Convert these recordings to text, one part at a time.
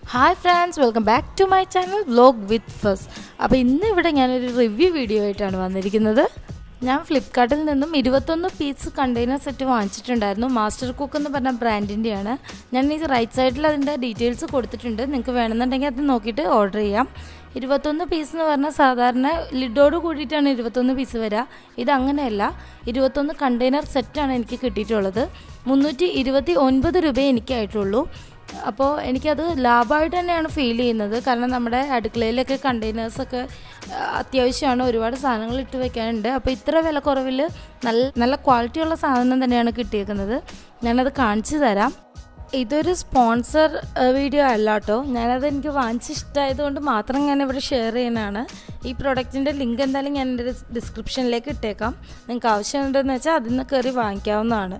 hi friends welcome back to my channel vlog with ഫസ് അപ്പോൾ ഇന്ന് ഇവിടെ ഞാനൊരു റിവ്യൂ വീഡിയോ ആയിട്ടാണ് വന്നിരിക്കുന്നത് ഞാൻ ഫ്ലിപ്കാർട്ടിൽ നിന്നും ഇരുപത്തൊന്ന് പീസ് കണ്ടെയ്നർ സെറ്റ് വാങ്ങിച്ചിട്ടുണ്ടായിരുന്നു മാസ്റ്റർ കുക്ക് എന്ന് പറഞ്ഞ ബ്രാൻഡിൻ്റെയാണ് ഞാൻ ഈ റൈറ്റ് സൈഡിൽ അതിൻ്റെ ഡീറ്റെയിൽസ് കൊടുത്തിട്ടുണ്ട് നിങ്ങൾക്ക് വേണമെന്നുണ്ടെങ്കിൽ അത് നോക്കിയിട്ട് ഓർഡർ ചെയ്യാം ഇരുപത്തൊന്ന് പീസ് എന്ന് പറഞ്ഞാൽ സാധാരണ ലിഡോട് കൂടിയിട്ടാണ് ഇരുപത്തൊന്ന് പീസ് വരിക ഇത് അങ്ങനെയല്ല ഇരുപത്തൊന്ന് കണ്ടെയ്നർ സെറ്റാണ് എനിക്ക് കിട്ടിയിട്ടുള്ളത് മുന്നൂറ്റി ഇരുപത്തി ഒൻപത് രൂപയെ എനിക്കായിട്ടുള്ളൂ അപ്പോൾ എനിക്കത് ലാഭമായിട്ട് തന്നെയാണ് ഫീൽ ചെയ്യുന്നത് കാരണം നമ്മുടെ അടുക്കളയിലൊക്കെ കണ്ടെയ്നേഴ്സൊക്കെ അത്യാവശ്യമാണ് ഒരുപാട് സാധനങ്ങൾ ഇട്ട് വെക്കാനുണ്ട് അപ്പോൾ ഇത്ര വില കുറവിൽ നല്ല നല്ല ക്വാളിറ്റിയുള്ള സാധനം തന്നെയാണ് കിട്ടിയേക്കുന്നത് ഞാനത് കാണിച്ചു തരാം ഇതൊരു സ്പോൺസർ വീഡിയോ അല്ല കേട്ടോ ഞാനത് എനിക്ക് വാങ്ങിച്ച് ഇഷ്ടമായതുകൊണ്ട് മാത്രം ഞാൻ ഇവിടെ ഷെയർ ചെയ്യുന്നതാണ് ഈ പ്രൊഡക്റ്റിൻ്റെ ലിങ്ക് എന്തായാലും ഞാൻ എൻ്റെ ഡിസ്ക്രിപ്ഷനിലേക്ക് ഇട്ടേക്കാം നിങ്ങൾക്ക് ആവശ്യമുണ്ടെന്ന് വെച്ചാൽ അതിൽ നിന്ന് കയറി വാങ്ങിക്കാവുന്നതാണ്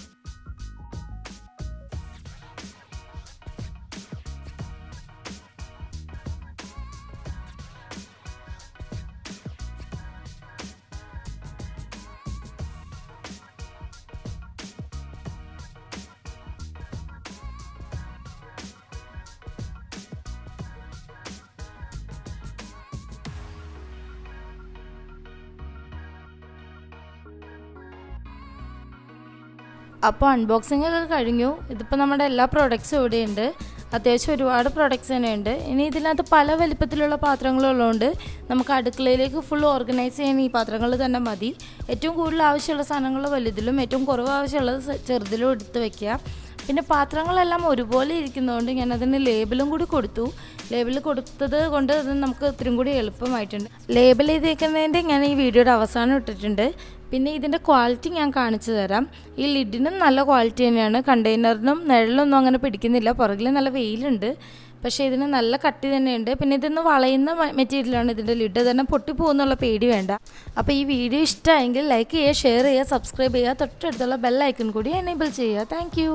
അപ്പോൾ അൺബോക്സിംഗ് ഒക്കെ കഴിഞ്ഞു ഇതിപ്പോൾ നമ്മുടെ എല്ലാ പ്രോഡക്റ്റ്സും ഇവിടെയുണ്ട് അത്യാവശ്യം ഒരുപാട് പ്രോഡക്റ്റ്സ് തന്നെയുണ്ട് ഇനി ഇതിനകത്ത് പല വലിപ്പത്തിലുള്ള പാത്രങ്ങളുള്ളതുകൊണ്ട് നമുക്ക് അടുക്കളയിലേക്ക് ഫുൾ ഓർഗനൈസ് ചെയ്യാൻ ഈ പാത്രങ്ങൾ തന്നെ മതി ഏറ്റവും കൂടുതൽ ആവശ്യമുള്ള സാധനങ്ങൾ വലുതിലും ഏറ്റവും കുറവ് ആവശ്യമുള്ളത് ചെറുതിലും എടുത്ത് വെക്കുക പിന്നെ പാത്രങ്ങളെല്ലാം ഒരുപോലെ ഇരിക്കുന്നതുകൊണ്ട് ഞാൻ അതിന് ലേബലും കൂടി കൊടുത്തു ലേബിൾ കൊടുത്തത് കൊണ്ട് അത് നമുക്ക് ഇത്രയും കൂടി എളുപ്പമായിട്ടുണ്ട് ലേബൽ ചെയ്തേക്കുന്നതിൻ്റെ ഞാൻ ഈ വീഡിയോയുടെ അവസാനം ഇട്ടിട്ടുണ്ട് പിന്നെ ഇതിൻ്റെ ക്വാളിറ്റി ഞാൻ കാണിച്ചു തരാം ഈ ലിഡിനും നല്ല ക്വാളിറ്റി തന്നെയാണ് കണ്ടെയ്നറിനും നിഴലൊന്നും അങ്ങനെ പിടിക്കുന്നില്ല പുറകിൽ നല്ല വെയിലുണ്ട് പക്ഷേ ഇതിന് നല്ല കട്ടി തന്നെയുണ്ട് പിന്നെ ഇതൊന്ന് വളയുന്ന മെറ്റീരിയലാണ് ഇതിൻ്റെ ലിഡ് തന്നെ പൊട്ടിപ്പോകുന്നുള്ള പേടി വേണ്ട അപ്പോൾ ഈ വീഡിയോ ഇഷ്ടമായെങ്കിൽ ലൈക്ക് ചെയ്യുക ഷെയർ ചെയ്യുക സബ്സ്ക്രൈബ് ചെയ്യുക തൊട്ടടുത്തുള്ള ബെൽ ഐക്കൺ കൂടി എനേബിൾ ചെയ്യുക താങ്ക്